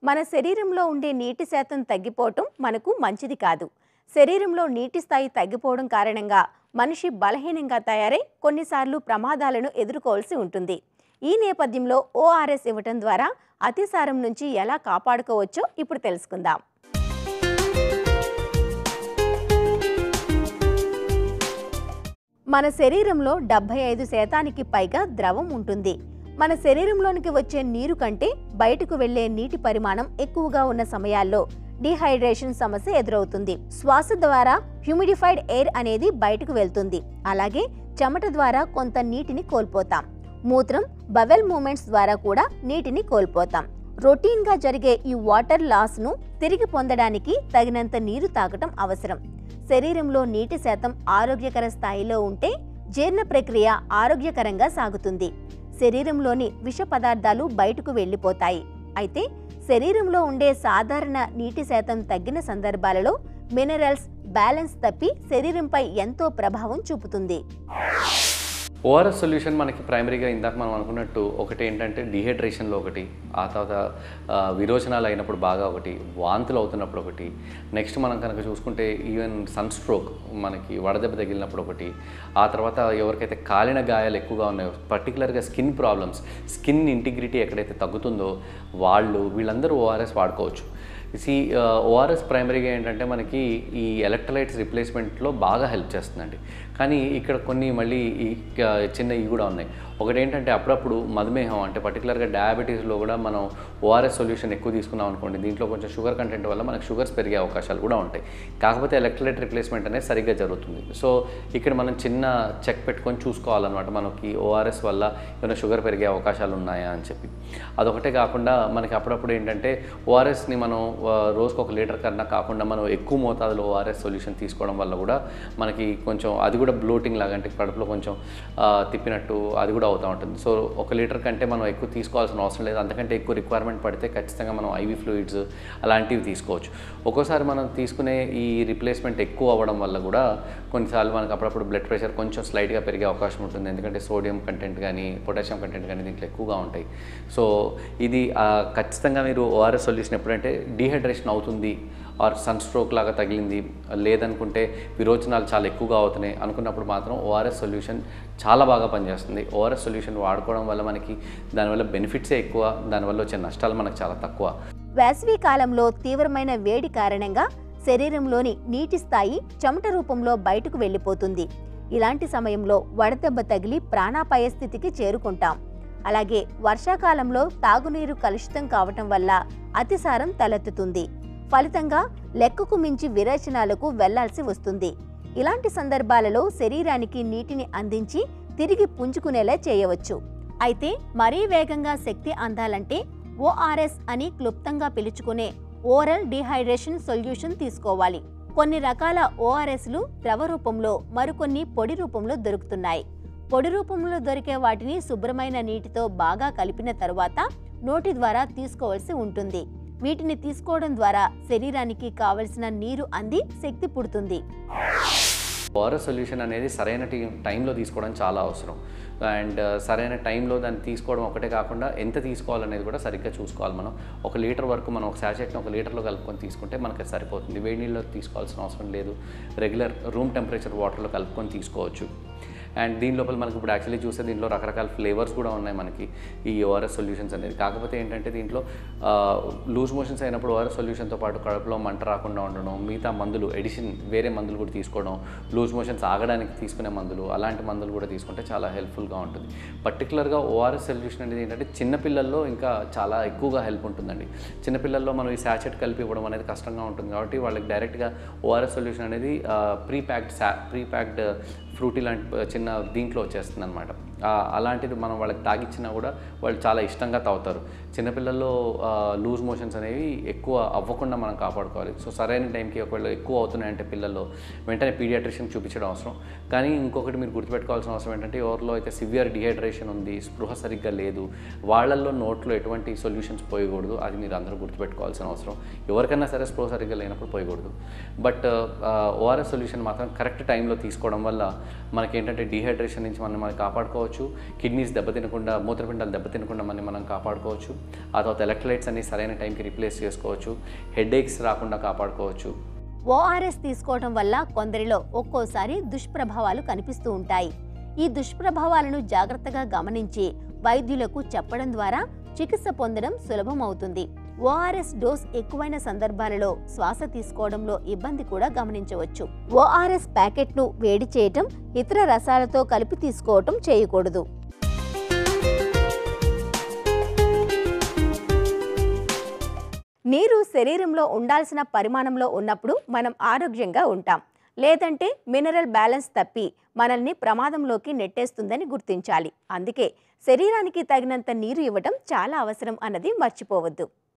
మన శరీరంలో ఉండే నీటి శాతం తగ్గిపోవటం మనకు మంచిది కాదు శరీరంలో నీటి స్థాయి తగ్గిపోవడం కారణంగా మనిషి బలహీనంగా తయారై కొన్నిసార్లు ప్రమాదాలను ఎదుర్కోవాల్సి ఉంటుంది ఈ నేపథ్యంలో ఓఆర్ఎస్ ఇవ్వటం ద్వారా అతిసారం నుంచి ఎలా కాపాడుకోవచ్చో ఇప్పుడు తెలుసుకుందాం మన శరీరంలో డెబ్బై ఐదు శాతానికి పైగా ద్రవం ఉంటుంది మన శరీరంలోనికి వచ్చే నీరు కంటే బయటకు వెళ్లే నీటి పరిమాణం ఎక్కువగా ఉన్న సమయాల్లో డిహైడ్రేషన్ సమస్య ఎదురవుతుంది శ్వాస ద్వారా హ్యూమిడిఫైడ్ ఎయిర్ అనేది బయటకు వెళ్తుంది అలాగే చెమట ద్వారా కొంత నీటిని కోల్పోతాం మూత్రం బవెల్ మూమెంట్స్ ద్వారా కూడా నీటిని కోల్పోతాం రొటీన్ గా జరిగే ఈ వాటర్ లాస్ ను తిరిగి పొందడానికి తగినంత నీరు తాగటం అవసరం శరీరంలో నీటి శాతం ఆరోగ్యకర స్థాయిలో ఉంటే జీర్ణ ప్రక్రియ ఆరోగ్యకరంగా సాగుతుంది శరీరంలోని విష పదార్థాలు బయటకు వెళ్ళిపోతాయి అయితే శరీరంలో ఉండే సాధారణ నీటి శాతం తగ్గిన సందర్భాలలో మినరల్స్ బ్యాలెన్స్ తప్పి శరీరంపై ఎంతో ప్రభావం చూపుతుంది ఓఆర్ఎస్ సొల్యూషన్ మనకి ప్రైమరీగా ఇందాక మనం అనుకున్నట్టు ఒకటి ఏంటంటే డిహైడ్రేషన్లో ఒకటి ఆ తర్వాత ఆ, విరోచనాలు అయినప్పుడు బాగా ఒకటి వాంతులు అవుతున్నప్పుడు ఒకటి నెక్స్ట్ మనం కనుక చూసుకుంటే ఈవెన్ సన్ స్ట్రోక్ మనకి వడదెబ్బ తగిలినప్పుడు ఒకటి ఆ తర్వాత ఎవరికైతే కాలిన గాయాలు ఎక్కువగా ఉన్నాయో పర్టికులర్గా స్కిన్ ప్రాబ్లమ్స్ స్కిన్ ఇంటిగ్రిటీ ఎక్కడైతే తగ్గుతుందో వాళ్ళు వీళ్ళందరూ ఓఆర్ఎస్ వాడుకోవచ్చు సి ఓఆర్ఎస్ ప్రైమరీగా ఏంటంటే మనకి ఈ ఎలక్ట్రోలైట్స్ రిప్లేస్మెంట్లో బాగా హెల్ప్ చేస్తుందండి కానీ ఇక్కడ కొన్ని మళ్ళీ ఈ క- చిన్న ఇవి కూడా ఉన్నాయి ఒకటి ఏంటంటే అప్పుడప్పుడు మధుమేహం అంటే పర్టికులర్గా డయాబెటీస్లో కూడా మనం ఓఆర్ఎస్ సొల్యూషన్ ఎక్కువ తీసుకున్నాం అనుకోండి దీంట్లో కొంచెం షుగర్ కంటెంట్ వల్ల మనకు షుగర్స్ పెరిగే అవకాశాలు కూడా ఉంటాయి కాకపోతే ఎలక్ట్రోలైట్ రిప్లేస్మెంట్ అనేది సరిగ్గా జరుగుతుంది సో ఇక్కడ మనం చిన్న చెక్ పెట్టుకొని చూసుకోవాలన్నమాట మనకి ఓఆర్ఎస్ వల్ల ఏమైనా షుగర్ పెరిగే అవకాశాలు ఉన్నాయా అని చెప్పి అదొకటే కాకుండా మనకి అప్పుడప్పుడు ఏంటంటే ఓఆర్ఎస్ని మనం ఆ, రోజుకు ఒక లీటర్ కన్నా కాకుండా మనం ఎక్కువ మోతాదులో ఓఆర్ఎస్ సొల్యూషన్ తీసుకోవడం వల్ల కూడా మనకి కొంచెం అది కూడా బ్లోటింగ్ లాగా అంటే కడుపులో కొంచెం ఆ, తిప్పినట్టు అది కూడా అవుతూ ఉంటుంది సో ఒక లీటర్ కంటే మనం ఎక్కువ తీసుకోవాల్సిన అవసరం లేదు అంతకంటే ఎక్కువ రిక్వైర్మెంట్ పడితే ఖచ్చితంగా మనం ఐవీ ఫ్లూయిడ్స్ అలాంటివి తీసుకోవచ్చు ఒక్కోసారి మనం తీసుకునే ఈ రిప్లేస్మెంట్ ఎక్కువ అవ్వడం వల్ల కూడా కొన్నిసార్లు మనకు అప్పుడప్పుడు బ్లడ్ ప్రెషర్ కొంచెం స్లైట్గా పెరిగే అవకాశం ఉంటుంది ఎందుకంటే సోడియం కంటెంట్ కానీ పొటాషియం కంటెంట్ కానీ దీంట్లో ఎక్కువగా ఉంటాయి సో ఇది ఆ, ఖచ్చితంగా మీరు ఓఆర్ఎస్ సొల్యూషన్ ఎప్పుడంటే డీహైడ్రేషన్ అవుతుంది ఆర్ సన్ స్ట్రోక్ లాగా తగిలింది లేదనుకుంటే విరోచనాలు చాలా ఎక్కువగా అవుతున్నాయి అనుకున్నప్పుడు మాత్రం ఓఆర్ఎస్ సొల్యూషన్ చాలా బాగా పనిచేస్తుంది ఓఆర్ఎస్ సొల్యూషన్ వాడుకోవడం వల్ల మనకి దానివల్ల బెనిఫిట్సే ఎక్కువ దానివల్ల వచ్చే నష్టాలు మనకు చాలా తక్కువ వేసవి కాలంలో తీవ్రమైన వేడి కారణంగా శరీరంలోని నీటి స్థాయి చెమట రూపంలో బయటకు వెళ్ళిపోతుంది ఇలాంటి సమయంలో వడదెబ్బ తగిలి ప్రాణాపాయ స్థితికి చేరుకుంటాం అలాగే వర్షాకాలంలో తాగునీరు కలుషితం కావటం వల్ల అతిసారం తలెత్తుతుంది ఫలితంగా లెక్కకు మించి విరేచనాలకు వెళ్లాల్సి వస్తుంది ఇలాంటి సందర్భాలలో శరీరానికి నీటిని అందించి తిరిగి పుంజుకునేలా చేయవచ్చు అయితే మరీ వేగంగా శక్తి అందాలంటే ఓఆర్ఎస్ అని క్లుప్తంగా పిలుచుకునే ఓరల్ డిహైడ్రేషన్ సొల్యూషన్ తీసుకోవాలి కొన్ని రకాల ఓఆర్ఎస్లు ద్రవ రూపంలో మరికొన్ని పొడి రూపంలో దొరుకుతున్నాయి పొడి రూపంలో దొరికే వాటిని శుభ్రమైన నీటితో బాగా కలిపిన తరువాత నోటి ద్వారా తీసుకోవాల్సి ఉంటుంది వీటిని తీసుకోవడం ద్వారా శరీరానికి కావలసిన నీరు అంది శక్తి పుడుతుంది ఓఆర్ఎస్ సొల్యూషన్ అనేది సరైన టీ టైంలో తీసుకోవడం చాలా అవసరం అండ్ సరైన టైంలో దాన్ని తీసుకోవడం ఒకటే కాకుండా ఎంత తీసుకోవాలనేది కూడా సరిగ్గా చూసుకోవాలి మనం ఒక లీటర్ వరకు మనం ఒక శాచెట్ని ఒక లీటర్లో కలుపుకొని తీసుకుంటే మనకి అది సరిపోతుంది వేడి నీళ్ళలో తీసుకోవాల్సిన అవసరం లేదు రెగ్యులర్ రూమ్ టెంపరేచర్ వాటర్లో కలుపుకొని తీసుకోవచ్చు అండ్ దీని లోపల మనకి ఇప్పుడు యాక్చువల్లీ చూస్తే దీంట్లో రకరకాల ఫ్లేవర్స్ కూడా ఉన్నాయి మనకి ఈ ఓఆర్ఎస్ సొల్యూషన్స్ అనేది కాకపోతే ఏంటంటే దీంట్లో లూజ్ మోషన్స్ అయినప్పుడు ఓఆర్ఎస్ సొల్యూషన్తో పాటు కడుపులో మంట రాకుండా ఉండడం మిగతా మందులు ఎడిషన్ వేరే మందులు కూడా తీసుకోవడం లూజ్ మోషన్స్ ఆగడానికి తీసుకునే మందులు అలాంటి మందులు కూడా తీసుకుంటే చాలా హెల్ప్ఫుల్గా ఉంటుంది పర్టికులర్గా ఓఆర్ఎస్ సొల్యూషన్ అనేది ఏంటంటే చిన్నపిల్లల్లో ఇంకా చాలా ఎక్కువగా హెల్ప్ ఉంటుందండి చిన్నపిల్లల్లో మనం ఈ శాచెట్ కలిపి ఇవ్వడం అనేది కష్టంగా ఉంటుంది కాబట్టి వాళ్ళకి డైరెక్ట్గా ఓఆర్ఎస్ సొల్యూషన్ అనేది ప్రీ ప్యాక్డ్ శా ప్రీ ప్యాక్డ్ ఫ్రూటీ లాంటి ఆ, చిన్న దీంట్లో వచ్చేస్తుంది అనమాట అలాంటిది మనం వాళ్ళకి తాగిచ్చినా కూడా వాళ్ళు చాలా ఇష్టంగా తాగుతారు చిన్నపిల్లల్లో లూజ్ మోషన్స్ అనేవి ఎక్కువ అవ్వకుండా మనం కాపాడుకోవాలి సో సరైన టైంకి ఒకవేళ ఎక్కువ అవుతున్నాయంటే పిల్లల్లో వెంటనే పీడియాట్రిషియన్ చూపించడం అవసరం కానీ ఇంకొకటి మీరు గుర్తుపెట్టుకోవాల్సిన అవసరం ఏంటంటే ఎవరిలో అయితే సివియర్ డిహైడ్రేషన్ ఉంది స్పృహ సరిగ్గా లేదు వాళ్ళల్లో నోట్లో ఎటువంటి సొల్యూషన్స్ పోయకూడదు అది మీరు అందరూ గుర్తుపెట్టుకోవాల్సిన అవసరం ఎవరికైనా సరే స్పృహ సరిగ్గా లేనప్పుడు పోయకూడదు బట్ ఓఆర్ఎస్ సొల్యూషన్ మాత్రం కరెక్ట్ టైంలో తీసుకోవడం వల్ల మనకి ఏంటంటే డిహైడ్రేషన్ నుంచి మనం మనం కాపాడుకోవచ్చు కాపాడుకోవచ్చు కిడ్నీస్ దెబ్బతినకుండా మూత్రపిండాలు దెబ్బతినకుండా మనం మనం కాపాడుకోవచ్చు ఆ తర్వాత ఎలక్ట్రోలైట్స్ అన్ని సరైన టైంకి రీప్లేస్ చేసుకోవచ్చు హెడ్ ఏక్స్ రాకుండా కాపాడుకోవచ్చు ఓఆర్ఎస్ తీసుకోవడం వల్ల కొందరిలో ఒక్కోసారి దుష్ప్రభావాలు కనిపిస్తూ ఉంటాయి ఈ దుష్ప్రభావాలను జాగ్రత్తగా గమనించి వైద్యులకు చెప్పడం ద్వారా చికిత్స పొందడం సులభం అవుతుంది ఓఆర్ఎస్ డోస్ ఎక్కువైన సందర్భాలలో శ్వాస తీసుకోవడంలో ఇబ్బంది కూడా గమనించవచ్చు ఓఆర్ఎస్ ప్యాకెట్ను వేడి చేయటం ఇతర రసాలతో కలిపి తీసుకోవటం చేయకూడదు నీరు శరీరంలో ఉండాల్సిన పరిమాణంలో ఉన్నప్పుడు మనం ఆరోగ్యంగా ఉంటాం లేదంటే మినరల్ బ్యాలెన్స్ తప్పి మనల్ని ప్రమాదంలోకి నెట్టేస్తుందని గుర్తించాలి అందుకే శరీరానికి తగినంత నీరు ఇవ్వటం చాలా అవసరం అన్నది మర్చిపోవద్దు